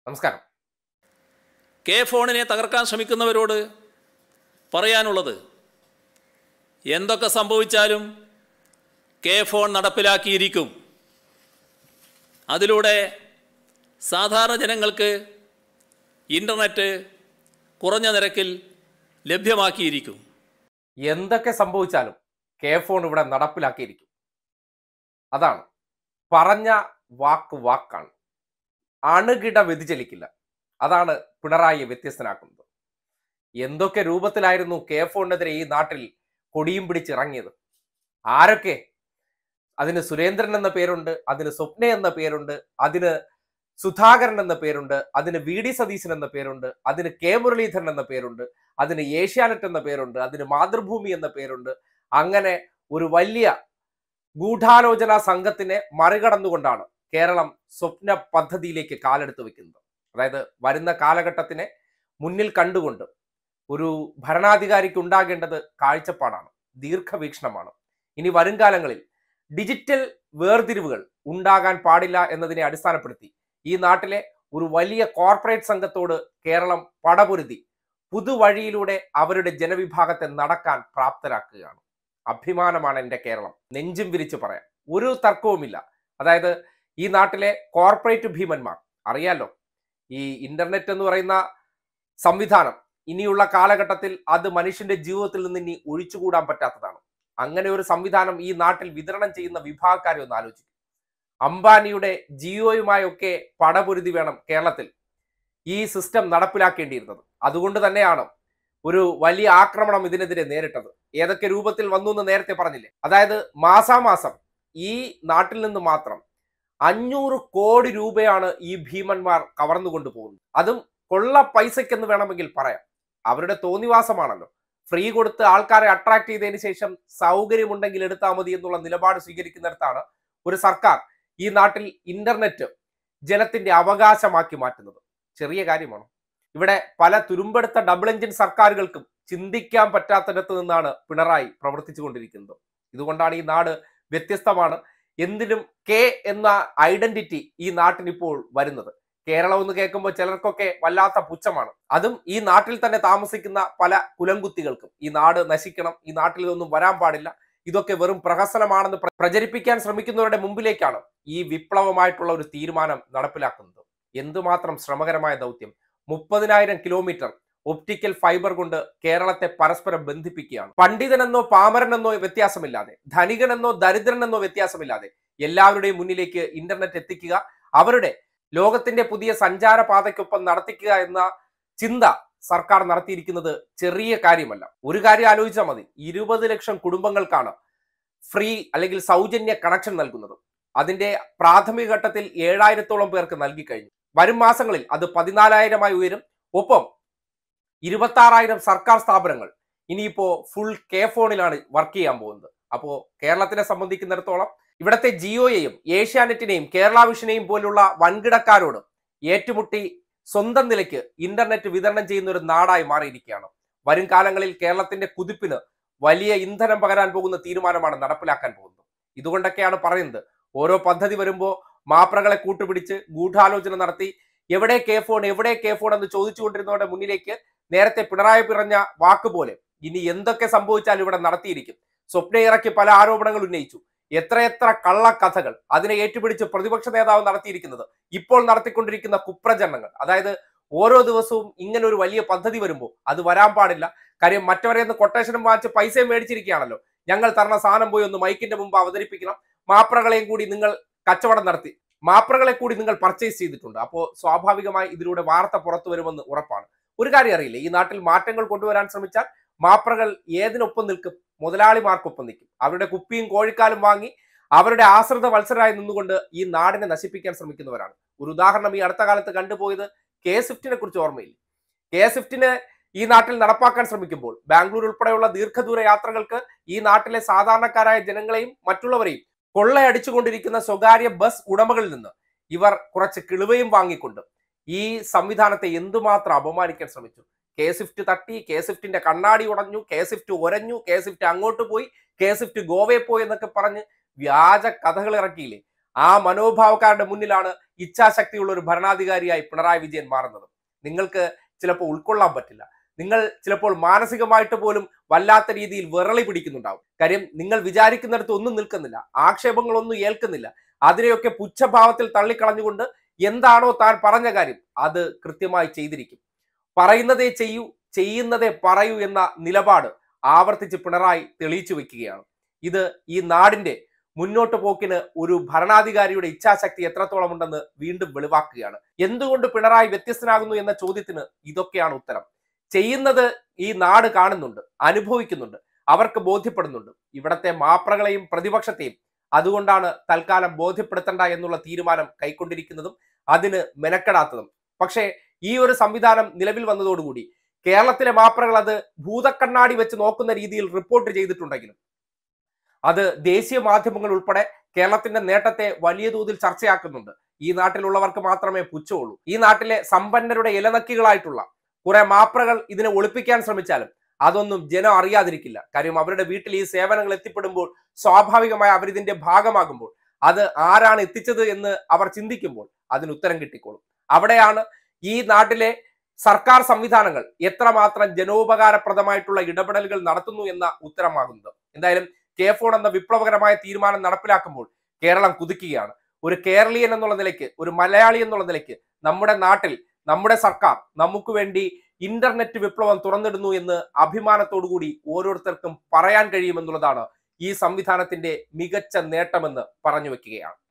നമസ്കാരം കെ ഫോണിനെ തകർക്കാൻ ശ്രമിക്കുന്നവരോട് പറയാനുള്ളത് എന്തൊക്കെ സംഭവിച്ചാലും കെ ഫോൺ നടപ്പിലാക്കിയിരിക്കും അതിലൂടെ സാധാരണ ജനങ്ങൾക്ക് ഇൻ്റർനെറ്റ് കുറഞ്ഞ നിരക്കിൽ ലഭ്യമാക്കിയിരിക്കും എന്തൊക്കെ സംഭവിച്ചാലും കെ ഫോൺ ഇവിടെ നടപ്പിലാക്കിയിരിക്കും അതാണ് പറഞ്ഞ വാക്ക് വാക്കാണ് അണുകിട വ്യതിചലിക്കില്ല അതാണ് പിണറായിയെ വ്യത്യസ്തനാക്കുന്നത് എന്തൊക്കെ രൂപത്തിലായിരുന്നു കെ ഫോണിനെതിരെ ഈ നാട്ടിൽ കൊടിയും പിടിച്ചിറങ്ങിയത് ആരൊക്കെ അതിന് സുരേന്ദ്രൻ എന്ന പേരുണ്ട് അതിന് സ്വപ്ന എന്ന പേരുണ്ട് അതിന് സുധാകരൻ എന്ന പേരുണ്ട് അതിന് വി ഡി സതീശൻ എന്ന പേരുണ്ട് അതിന് കെ മുരളീധരൻ എന്ന പേരുണ്ട് അതിന് ഏഷ്യാനെറ്റ് എന്ന പേരുണ്ട് അതിന് മാതൃഭൂമി എന്ന പേരുണ്ട് അങ്ങനെ ഒരു വലിയ ഗൂഢാലോചന സംഘത്തിനെ മറികടന്നുകൊണ്ടാണ് കേരളം സ്വപ്ന പദ്ധതിയിലേക്ക് കാലെടുത്ത് വെക്കുന്നത് അതായത് വരുന്ന കാലഘട്ടത്തിനെ മുന്നിൽ കണ്ടുകൊണ്ട് ഒരു ഭരണാധികാരിക്ക് ഉണ്ടാകേണ്ടത് കാഴ്ചപ്പാടാണ് ദീർഘവീക്ഷണമാണ് ഇനി വരും കാലങ്ങളിൽ ഡിജിറ്റൽ വേർതിരിവുകൾ ഉണ്ടാകാൻ പാടില്ല എന്നതിനെ അടിസ്ഥാനപ്പെടുത്തി ഈ നാട്ടിലെ ഒരു വലിയ കോർപ്പറേറ്റ് സംഘത്തോട് കേരളം പടപൊരുതി പുതുവഴിയിലൂടെ അവരുടെ ജനവിഭാഗത്തെ നടക്കാൻ പ്രാപ്തരാക്കുകയാണ് അഭിമാനമാണ് എൻ്റെ കേരളം നെഞ്ചും വിരിച്ച് പറയാം ഒരു തർക്കവുമില്ല അതായത് ഈ നാട്ടിലെ കോർപ്പറേറ്റ് ഭീമന്മാർ അറിയാലോ ഈ ഇന്റർനെറ്റ് എന്ന് പറയുന്ന സംവിധാനം ഇനിയുള്ള കാലഘട്ടത്തിൽ അത് മനുഷ്യന്റെ ജീവിതത്തിൽ നിന്ന് ഇനി ഒഴിച്ചുകൂടാൻ പറ്റാത്തതാണ് അങ്ങനെ ഒരു സംവിധാനം ഈ നാട്ടിൽ വിതരണം ചെയ്യുന്ന വിഭാഗക്കാരെ ഒന്ന് ആലോചിക്കും അംബാനിയുടെ ജിയോയുമായൊക്കെ പടപൊരുതി വേണം കേരളത്തിൽ ഈ സിസ്റ്റം നടപ്പിലാക്കേണ്ടിയിരുന്നത് അതുകൊണ്ട് തന്നെയാണ് ഒരു വലിയ ആക്രമണം ഇതിനെതിരെ നേരിട്ടത് ഏതൊക്കെ രൂപത്തിൽ വന്നു എന്ന് നേരത്തെ പറഞ്ഞില്ലേ അതായത് മാസാമാസം ഈ നാട്ടിൽ നിന്ന് മാത്രം അഞ്ഞൂറ് കോടി രൂപയാണ് ഈ ഭീമന്മാർ കവർന്നുകൊണ്ടു പോകുന്നത് അതും കൊള്ള പൈസയ്ക്കെന്ന് വേണമെങ്കിൽ പറയാം അവരുടെ തോന്നിവാസമാണല്ലോ ഫ്രീ കൊടുത്ത് ആൾക്കാരെ അട്രാക്ട് ചെയ്തതിന് ശേഷം സൗകര്യമുണ്ടെങ്കിൽ എടുത്താൽ മതി എന്നുള്ള നിലപാട് സ്വീകരിക്കുന്നിടത്താണ് ഒരു സർക്കാർ ഈ നാട്ടിൽ ഇന്റർനെറ്റ് ജനത്തിന്റെ അവകാശമാക്കി മാറ്റുന്നത് ചെറിയ കാര്യമാണ് ഇവിടെ പല തുരുമ്പെടുത്ത ഡബിൾ എഞ്ചിൻ സർക്കാരുകൾക്കും ചിന്തിക്കാൻ പറ്റാത്തിടത്ത് നിന്നാണ് പിണറായി പ്രവർത്തിച്ചു കൊണ്ടിരിക്കുന്നത് ഇതുകൊണ്ടാണ് ഈ നാട് വ്യത്യസ്തമാണ് എന്തിനും കെ എന്ന ഐഡന്റിറ്റി ഈ നാട്ടിനിപ്പോൾ വരുന്നത് കേരളം എന്ന് കേൾക്കുമ്പോൾ ചിലർക്കൊക്കെ വല്ലാത്ത പുച്ഛമാണ് അതും ഈ നാട്ടിൽ തന്നെ താമസിക്കുന്ന പല കുലംകുത്തികൾക്കും ഈ നാട് നശിക്കണം ഈ നാട്ടിൽ ഇതൊന്നും വരാൻ പാടില്ല ഇതൊക്കെ വെറും പ്രഹസനമാണെന്ന് പ്ര- പ്രചരിപ്പിക്കാൻ ശ്രമിക്കുന്നവരുടെ മുമ്പിലേക്കാണ് ഈ വിപ്ലവമായിട്ടുള്ള ഒരു തീരുമാനം നടപ്പിലാക്കുന്നത് എന്തുമാത്രം ശ്രമകരമായ ദൗത്യം മുപ്പതിനായിരം കിലോമീറ്റർ ഒപ്റ്റിക്കൽ ഫൈബർ കൊണ്ട് കേരളത്തെ പരസ്പരം ബന്ധിപ്പിക്കുകയാണ് പണ്ഡിതനെന്നോ പാമരനെന്നോ വ്യത്യാസമില്ലാതെ ധനികനെന്നോ ദരിദ്രനെന്നോ വ്യത്യാസമില്ലാതെ എല്ലാവരുടെയും മുന്നിലേക്ക് ഇന്റർനെറ്റ് എത്തിക്കുക അവരുടെ ലോകത്തിന്റെ പുതിയ സഞ്ചാര പാതയ്ക്കൊപ്പം നടത്തിക്കുക എന്ന ചിന്ത സർക്കാർ നടത്തിയിരിക്കുന്നത് ചെറിയ കാര്യമല്ല ഒരു കാര്യം ആലോചിച്ചാൽ മതി ഇരുപത് ലക്ഷം കുടുംബങ്ങൾക്കാണ് ഫ്രീ അല്ലെങ്കിൽ സൗജന്യ കണക്ഷൻ നൽകുന്നത് അതിന്റെ പ്രാഥമിക ഘട്ടത്തിൽ ഏഴായിരത്തോളം പേർക്ക് നൽകി കഴിഞ്ഞു വരും മാസങ്ങളിൽ അത് പതിനാലായിരമായി ഉയരും ഒപ്പം ഇരുപത്തി ആറായിരം സർക്കാർ സ്ഥാപനങ്ങൾ ഇനിയിപ്പോ ഫുൾ കെ ഫോണിലാണ് വർക്ക് ചെയ്യാൻ പോകുന്നത് അപ്പോ കേരളത്തിനെ സംബന്ധിക്കുന്നിടത്തോളം ഇവിടത്തെ ജിയോയെയും ഏഷ്യാനെറ്റിനെയും കേരള വിഷനെയും പോലുള്ള വൻകിടക്കാരോട് ഏറ്റുമുട്ടി സ്വന്തം നിലയ്ക്ക് ഇന്റർനെറ്റ് വിതരണം ചെയ്യുന്ന ഒരു നാടായി മാറിയിരിക്കുകയാണ് വരും കാലങ്ങളിൽ കേരളത്തിന്റെ കുതിപ്പിന് വലിയ ഇന്ധനം പകരാൻ പോകുന്ന തീരുമാനമാണ് നടപ്പിലാക്കാൻ പോകുന്നത് ഇതുകൊണ്ടൊക്കെയാണ് പറയുന്നത് ഓരോ പദ്ധതി വരുമ്പോൾ മാപ്രകളെ കൂട്ടുപിടിച്ച് ഗൂഢാലോചന നടത്തി എവിടെ കെ ഫോൺ എവിടെ കെ ഫോൺ എന്ന് ചോദിച്ചുകൊണ്ടിരുന്നവരുടെ മുന്നിലേക്ക് നേരത്തെ പിണറായി പിറഞ്ഞ വാക്ക് പോലെ ഇനി എന്തൊക്കെ സംഭവിച്ചാലും ഇവിടെ നടത്തിയിരിക്കും സ്വപ്ന ഇറക്കി പല ആരോപണങ്ങൾ ഉന്നയിച്ചു എത്രയെത്ര കള്ളക്കഥകൾ അതിനെ ഏറ്റുപിടിച്ച് പ്രതിപക്ഷ നേതാവ് നടത്തിയിരിക്കുന്നത് ഇപ്പോൾ നടത്തിക്കൊണ്ടിരിക്കുന്ന കുപ്രചരണങ്ങൾ അതായത് ഓരോ ദിവസവും ഇങ്ങനെ ഒരു വലിയ പദ്ധതി വരുമ്പോൾ അത് വരാൻ പാടില്ല കാര്യം മറ്റവരെ നിന്ന് കൊട്ടേഷനും വാങ്ങിച്ച് പൈസയും മേടിച്ചിരിക്കുകയാണല്ലോ ഞങ്ങൾ തരണ സാധനം പോയി ഒന്ന് മൈക്കിന്റെ മുമ്പ് അവതരിപ്പിക്കണം മാപ്രകളെയും കൂടി നിങ്ങൾ കച്ചവടം നടത്തി മാപ്രകളെ കൂടി നിങ്ങൾ പർച്ചേസ് ചെയ്തിട്ടുണ്ട് അപ്പോൾ സ്വാഭാവികമായി ഇതിലൂടെ വാർത്ത പുറത്തു വരുമെന്ന് ഉറപ്പാണ് ഒരു കാര്യം അറിയില്ല ഈ നാട്ടിൽ മാറ്റങ്ങൾ കൊണ്ടുവരാൻ ശ്രമിച്ചാൽ മാപ്രകൾ ഏതിനൊപ്പം നിൽക്കും മുതലാളിമാർക്കൊപ്പം നിൽക്കും അവരുടെ കുപ്പിയും കോഴിക്കാലും വാങ്ങി അവരുടെ ആശ്രിത വത്സരായി നിന്നുകൊണ്ട് ഈ നാടിനെ നശിപ്പിക്കാൻ ശ്രമിക്കുന്നവരാണ് ഒരു ഉദാഹരണം ഈ അടുത്ത കാലത്ത് കണ്ടുപോയത് കെ സ്വിഫ്റ്റിനെ കുറിച്ച് ഓർമ്മയില്ല കെ സ്വിഫ്റ്റിനെ ഈ നാട്ടിൽ നടപ്പാക്കാൻ ശ്രമിക്കുമ്പോൾ ബാംഗ്ലൂർ ഉൾപ്പെടെയുള്ള ദീർഘദൂര യാത്രകൾക്ക് ഈ നാട്ടിലെ സാധാരണക്കാരായ ജനങ്ങളെയും മറ്റുള്ളവരെയും കൊള്ളയടിച്ചുകൊണ്ടിരിക്കുന്ന സ്വകാര്യ ബസ് ഉടമകളിൽ നിന്ന് ഇവർ കുറച്ച് കിളിവയും വാങ്ങിക്കൊണ്ട് ഈ സംവിധാനത്തെ എന്തുമാത്രം അപമാനിക്കാൻ ശ്രമിച്ചു കെ സ്വിഫ്റ്റ് തട്ടി കെ സ്വിഫ്റ്റിന്റെ കണ്ണാടി ഉടഞ്ഞു കെ സ്വിഫ്റ്റ് ഒരഞ്ഞു കെ സ്വിഫ്റ്റ് അങ്ങോട്ട് പോയി കെ സ്വിഫ്റ്റ് ഗോവയിൽ പോയി എന്നൊക്കെ പറഞ്ഞ് വ്യാജ കഥകൾ ഇറക്കിയില്ലേ ആ മനോഭാവക്കാരുടെ മുന്നിലാണ് ഇച്ഛാശക്തിയുള്ള ഒരു ഭരണാധികാരിയായി പിണറായി വിജയൻ മാറുന്നത് നിങ്ങൾക്ക് ചിലപ്പോൾ ഉൾക്കൊള്ളാൻ പറ്റില്ല നിങ്ങൾ ചിലപ്പോൾ മാനസികമായിട്ട് പോലും വല്ലാത്ത രീതിയിൽ വിറളി പിടിക്കുന്നുണ്ടാവും കാര്യം നിങ്ങൾ വിചാരിക്കുന്നിടത്ത് ഒന്നും നിൽക്കുന്നില്ല ആക്ഷേപങ്ങളൊന്നും ഏൽക്കുന്നില്ല അതിനെയൊക്കെ പുച്ഛഭാവത്തിൽ തള്ളിക്കളഞ്ഞുകൊണ്ട് എന്താണോ താൻ പറഞ്ഞ കാര്യം അത് കൃത്യമായി ചെയ്തിരിക്കും പറയുന്നതേ ചെയ്യൂ ചെയ്യുന്നതേ പറയൂ എന്ന നിലപാട് ആവർത്തിച്ച് പിണറായി തെളിയിച്ചു വെക്കുകയാണ് ഇത് ഈ നാടിന്റെ മുന്നോട്ട് പോക്കിന് ഒരു ഭരണാധികാരിയുടെ ഇച്ഛാശക്തി എത്രത്തോളം ഉണ്ടെന്ന് വീണ്ടും വെളിവാക്കുകയാണ് എന്തുകൊണ്ട് പിണറായി വ്യത്യസ്തനാകുന്നു എന്ന ചോദ്യത്തിന് ഇതൊക്കെയാണ് ഉത്തരം ചെയ്യുന്നത് ഈ നാട് കാണുന്നുണ്ട് അനുഭവിക്കുന്നുണ്ട് അവർക്ക് ബോധ്യപ്പെടുന്നുണ്ട് ഇവിടത്തെ മാപ്രകളെയും പ്രതിപക്ഷത്തെയും അതുകൊണ്ടാണ് തൽക്കാലം ബോധ്യപ്പെടുത്തണ്ട എന്നുള്ള തീരുമാനം കൈക്കൊണ്ടിരിക്കുന്നതും അതിന് മെനക്കെടാത്തതും പക്ഷേ ഈ ഒരു സംവിധാനം നിലവിൽ വന്നതോടുകൂടി കേരളത്തിലെ മാപ്രകൾ അത് ഭൂതക്കണ്ണാടി വെച്ച് നോക്കുന്ന രീതിയിൽ റിപ്പോർട്ട് ചെയ്തിട്ടുണ്ടെങ്കിലും അത് ദേശീയ മാധ്യമങ്ങൾ ഉൾപ്പെടെ കേരളത്തിന്റെ നേട്ടത്തെ വലിയ തോതിൽ ചർച്ചയാക്കുന്നുണ്ട് ഈ നാട്ടിലുള്ളവർക്ക് മാത്രമേ പുച്ഛമുള്ളൂ ഈ നാട്ടിലെ സമ്പന്നരുടെ ഇലനക്കികളായിട്ടുള്ള കുറെ മാപ്രകൾ ഇതിനെ ഒളിപ്പിക്കാൻ ശ്രമിച്ചാലും അതൊന്നും ജനം അറിയാതിരിക്കില്ല കാര്യം അവരുടെ വീട്ടിൽ ഈ സേവനങ്ങൾ എത്തിപ്പെടുമ്പോൾ സ്വാഭാവികമായി അവരിതിന്റെ ഭാഗമാകുമ്പോൾ അത് ആരാണ് എത്തിച്ചത് എന്ന് അവർ ചിന്തിക്കുമ്പോൾ അതിന് ഉത്തരം കിട്ടിക്കോളും അവിടെയാണ് ഈ നാട്ടിലെ സർക്കാർ സംവിധാനങ്ങൾ എത്രമാത്രം ജനോപകാരപ്രദമായിട്ടുള്ള ഇടപെടലുകൾ നടത്തുന്നു എന്ന ഉത്തരമാകുന്നത് എന്തായാലും കെ ഫോൺ എന്ന വിപ്ലവകരമായ തീരുമാനം നടപ്പിലാക്കുമ്പോൾ കേരളം കുതിക്കുകയാണ് ഒരു കേരളീയൻ എന്നുള്ള നിലയ്ക്ക് ഒരു മലയാളി എന്നുള്ള നിലയ്ക്ക് നമ്മുടെ നാട്ടിൽ നമ്മുടെ സർക്കാർ നമുക്ക് വേണ്ടി ഇന്റർനെറ്റ് വിപ്ലവം തുറന്നിടുന്നു എന്ന് അഭിമാനത്തോടുകൂടി ഓരോരുത്തർക്കും പറയാൻ കഴിയുമെന്നുള്ളതാണ് ഈ സംവിധാനത്തിന്റെ മികച്ച നേട്ടമെന്ന് പറഞ്ഞു വെക്കുകയാണ്